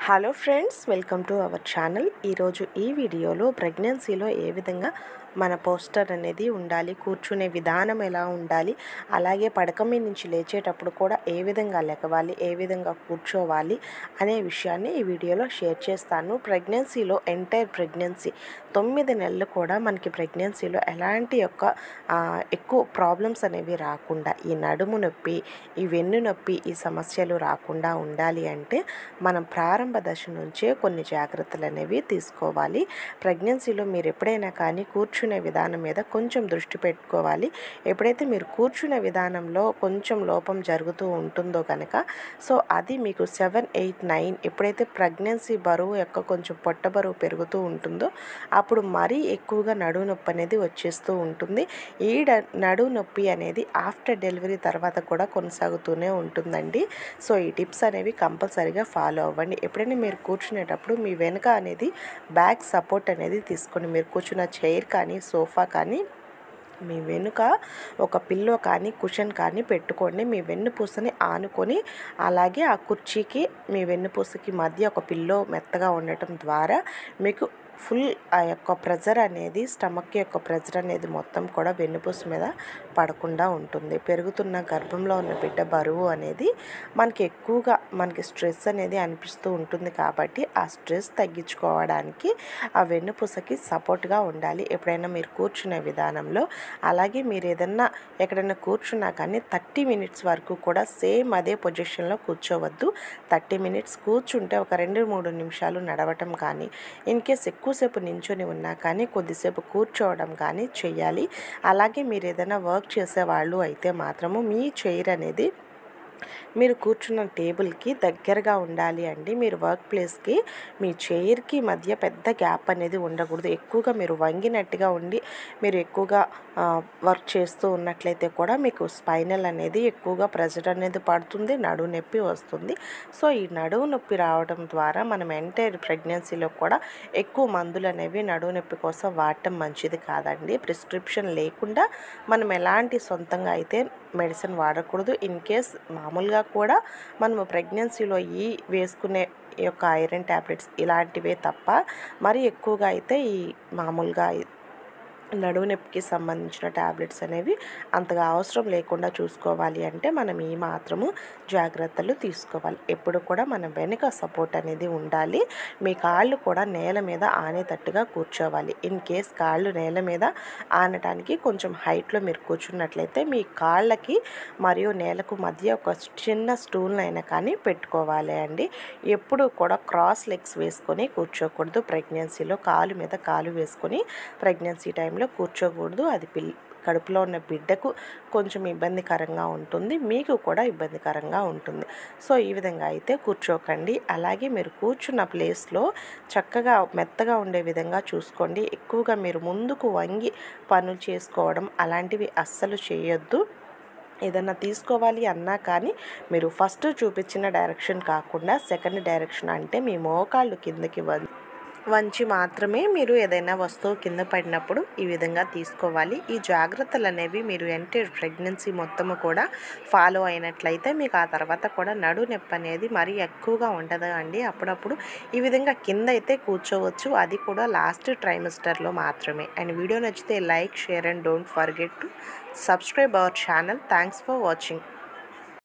hello friends welcome to our channel ఈరోజు ఈ వీడియోలో ప్రెగ్నెన్సీలో ఏ విధంగా మన పోస్టర్ అనేది ఉండాలి కూర్చునే విధానం ఎలా ఉండాలి అలాగే పడక మీద నుంచి లేచేటప్పుడు కూడా ఏ విధంగా లెగవాలి ఏ విధంగా కూర్చోవాలి అనే విషయాన్ని ఈ వీడియోలో షేర్ చేస్తాను ప్రెగ్నెన్సీలో ఎంటైర్ ప్రెగ్నెన్సీ తొమ్మిది నెలలు కూడా మనకి ప్రెగ్నెన్సీలో ఎలాంటి యొక్క ఆ, ఎక్కువ ప్రాబ్లమ్స్ అనేవి రాకుండా ఈ నడుము నొప్పి ఈ వెన్ను నొప్పి ఈ సమస్యలు రాకుండా ఉండాలి అంటే మనం ప్రారంభ దశ నుంచే కొన్ని జాగ్రత్తలు అనేవి తీసుకోవాలి ప్రెగ్నెన్సీలో మీరు ఎప్పుడైనా కానీ కూర్చునే విధానం మీద కొంచెం దృష్టి పెట్టుకోవాలి ఎప్పుడైతే మీరు కూర్చునే విధానంలో కొంచెం లోపం జరుగుతూ ఉంటుందో కనుక సో అది మీకు సెవెన్ ఎయిట్ నైన్ ఎప్పుడైతే ప్రెగ్నెన్సీ బరువు యొక్క కొంచెం పొట్ట బరువు పెరుగుతూ ఉంటుందో అప్పుడు మరీ ఎక్కువగా నడువు నొప్పి అనేది వచ్చేస్తూ ఉంటుంది ఈ డ- నడువు నొప్పి అనేది ఆఫ్టర్ డెలివరీ తర్వాత కూడా కొనసాగుతూనే ఉంటుందండి సో ఈ టిప్స్ అనేవి కంపల్సరీగా ఫాలో అవ్వండి ఎప్పుడైనా మీరు కూర్చునేటప్పుడు మీ వెనుక అనేది బ్యాక్ సపోర్ట్ అనేది తీసుకొని మీరు కూర్చున్న చైర్ కానీ సోఫా కానీ మీ వెనుక ఒక పిల్లో కానీ కుషన్ కానీ పెట్టుకోండి మీ వెన్నుపూసని ఆనుకొని అలాగే ఆ కుర్చీకి మీ వెన్నుపూసకి మధ్య ఒక పిల్లో మెత్తగా ఉండటం ద్వారా మీకు ఫుల్ ఆ యొక్క ప్రెజర్ అనేది స్టమక్ యొక్క ప్రెజర్ అనేది మొత్తం కూడా వెన్నుపూస మీద పడకుండా ఉంటుంది పెరుగుతున్న గర్భంలో ఉన్న బిడ్డ బరువు అనేది మనకి ఎక్కువగా మనకి స్ట్రెస్ అనేది అనిపిస్తూ ఉంటుంది కాబట్టి ఆ స్ట్రెస్ తగ్గించుకోవడానికి ఆ వెన్నుపూసకి సపోర్ట్గా ఉండాలి ఎప్పుడైనా మీరు కూర్చునే విధానంలో అలాగే మీరు ఏదన్నా ఎక్కడైనా కూర్చున్నా కానీ థర్టీ మినిట్స్ వరకు కూడా సేమ్ అదే పొజిషన్లో కూర్చోవద్దు థర్టీ మినిట్స్ కూర్చుంటే ఒక రెండు మూడు నిమిషాలు నడవటం కానీ ఇన్ కేస్ ఎక్కువసేపు నించొని ఉన్నా కానీ కొద్దిసేపు కూర్చోవడం కానీ చేయాలి అలాగే మీరు ఏదైనా వర్క్ చేసేవాళ్ళు అయితే మాత్రము మీ చైర్ అనేది మీరు కూర్చున్న టేబుల్కి దగ్గరగా ఉండాలి అండి మీరు వర్క్ ప్లేస్కి మీ చైర్కి మధ్య పెద్ద గ్యాప్ అనేది ఉండకూడదు ఎక్కువగా మీరు వంగినట్టుగా ఉండి మీరు ఎక్కువగా ఆ, వర్క్ చేస్తూ ఉన్నట్లయితే కూడా మీకు స్పైనల్ అనేది ఎక్కువగా ప్రెజర్ అనేది పడుతుంది నడువు నొప్పి వస్తుంది సో ఈ నడువు నొప్పి రావడం ద్వారా మనం ఎంటైర్ ప్రెగ్నెన్సీలో కూడా ఎక్కువ మందులు అనేవి నడువు నొప్పి కోసం వాడటం మంచిది కాదండి ప్రిస్క్రిప్షన్ లేకుండా మనం ఎలాంటి సొంతంగా అయితే మెడిసిన్ వాడకూడదు ఇన్ కేస్ మామూలుగా కూడా మనము ప్రెగ్నెన్సీలో ఈ వేసుకునే ఈ యొక్క ఐరన్ ట్యాబ్లెట్స్ ఇలాంటివే తప్ప మరి ఎక్కువగా అయితే ఈ మామూలుగా ఈ నడువు నొప్పికి సంబంధించిన ట్యాబ్లెట్స్ అనేవి అంతగా అవసరం లేకుండా చూసుకోవాలి అంటే మనం ఈ మాత్రము జాగ్రత్తలు తీసుకోవాలి ఎప్పుడు కూడా మన వెనుక సపోర్ట్ అనేది ఉండాలి మీ కాళ్ళు కూడా నేల మీద ఆనేటట్టుగా కూర్చోవాలి ఇన్ కేస్ కాళ్ళు నేల మీద ఆనటానికి కొంచెం హైట్లో మీరు కూర్చున్నట్లయితే మీ కాళ్ళకి మరియు నేలకు మధ్య ఒక చిన్న స్టూల్ అయినా కానీ పెట్టుకోవాలి అండి ఎప్పుడు కూడా క్రాస్ లెగ్స్ వేసుకొని కూర్చోకూడదు ప్రెగ్నెన్సీలో కాలు మీద కాలు వేసుకొని ప్రెగ్నెన్సీ టైంలో కూర్చోకూడదు అది పిల్ కడుపులో ఉన్న బిడ్డకు కొంచెం ఇబ్బందికరంగా ఉంటుంది మీకు కూడా ఇబ్బందికరంగా ఉంటుంది సో ఈ విధంగా అయితే కూర్చోకండి అలాగే మీరు కూర్చున్న ప్లేస్లో చక్కగా మెత్తగా ఉండే విధంగా చూసుకోండి ఎక్కువగా మీరు ముందుకు వంగి పనులు చేసుకోవడం అలాంటివి అస్సలు చేయొద్దు ఏదన్నా తీసుకోవాలి అన్నా కానీ మీరు ఫస్ట్ చూపించిన డైరెక్షన్ కాకుండా సెకండ్ డైరెక్షన్ అంటే మీ మోకాళ్ళు కిందకి వం వంచి మాత్రమే మీరు ఏదైనా వస్తువు కింద పడినప్పుడు ఈ విధంగా తీసుకోవాలి ఈ జాగ్రత్తలు అనేవి మీరు ఎంటే ప్రెగ్నెన్సీ మొత్తము కూడా ఫాలో అయినట్లయితే మీకు ఆ తర్వాత కూడా నడు నొప్పి అనేది మరీ ఎక్కువగా ఉండదు అండి అప్పుడప్పుడు ఈ విధంగా కింద అయితే కూర్చోవచ్చు అది కూడా లాస్ట్ ట్రైమిస్టర్లో మాత్రమే అండ్ వీడియో నచ్చితే like share and don't forget to subscribe our channel thanks for watching